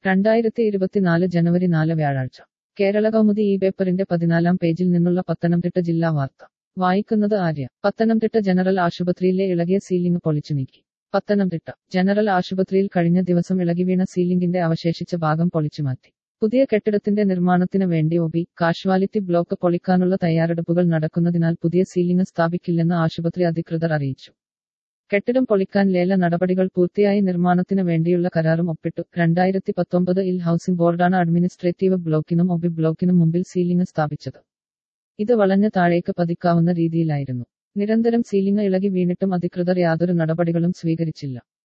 രണ്ടായിരത്തി ഇരുപത്തിനാല് ജനുവരി നാല് വ്യാഴാഴ്ച കേരള കൗമുദി ഈ പേപ്പറിന്റെ പതിനാലാം പേജിൽ നിന്നുള്ള പത്തനംതിട്ട ജില്ലാ വാർത്ത വായിക്കുന്നത് ആര്യ പത്തനംതിട്ട ജനറൽ ആശുപത്രിയിലെ ഇളകിയ സീലിംഗ് പൊളിച്ചു നീക്കി പത്തനംതിട്ട ജനറൽ ആശുപത്രിയിൽ കഴിഞ്ഞ ദിവസം ഇളകി വീണ സീലിംഗിന്റെ അവശേഷിച്ച ഭാഗം പൊളിച്ചുമാറ്റി പുതിയ കെട്ടിടത്തിന്റെ നിർമ്മാണത്തിന് വേണ്ടി ഒബി കാഷ്വാലിറ്റി ബ്ലോക്ക് പൊളിക്കാനുള്ള തയ്യാറെടുപ്പുകൾ നടക്കുന്നതിനാൽ പുതിയ സീലിംഗ് സ്ഥാപിക്കില്ലെന്ന് ആശുപത്രി അധികൃതർ അറിയിച്ചു കെട്ടിടം പൊളിക്കാൻ ലേല നടപടികൾ പൂർത്തിയായി നിർമ്മാണത്തിന് വേണ്ടിയുള്ള കരാറും ഒപ്പിട്ടു രണ്ടായിരത്തി പത്തൊമ്പത് ഇൽ ഹൗസിംഗ് ബോർഡാണ് അഡ്മിനിസ്ട്രേറ്റീവ് ബ്ലോക്കിനും ഒബി ബ്ലോക്കിനും മുമ്പിൽ സീലിംഗ് സ്ഥാപിച്ചത് ഇത് വളഞ്ഞ താഴേക്ക് പതിക്കാവുന്ന രീതിയിലായിരുന്നു നിരന്തരം സീലിംഗ് ഇളകി വീണിട്ടും അധികൃതർ യാതൊരു നടപടികളും സ്വീകരിച്ചില്ല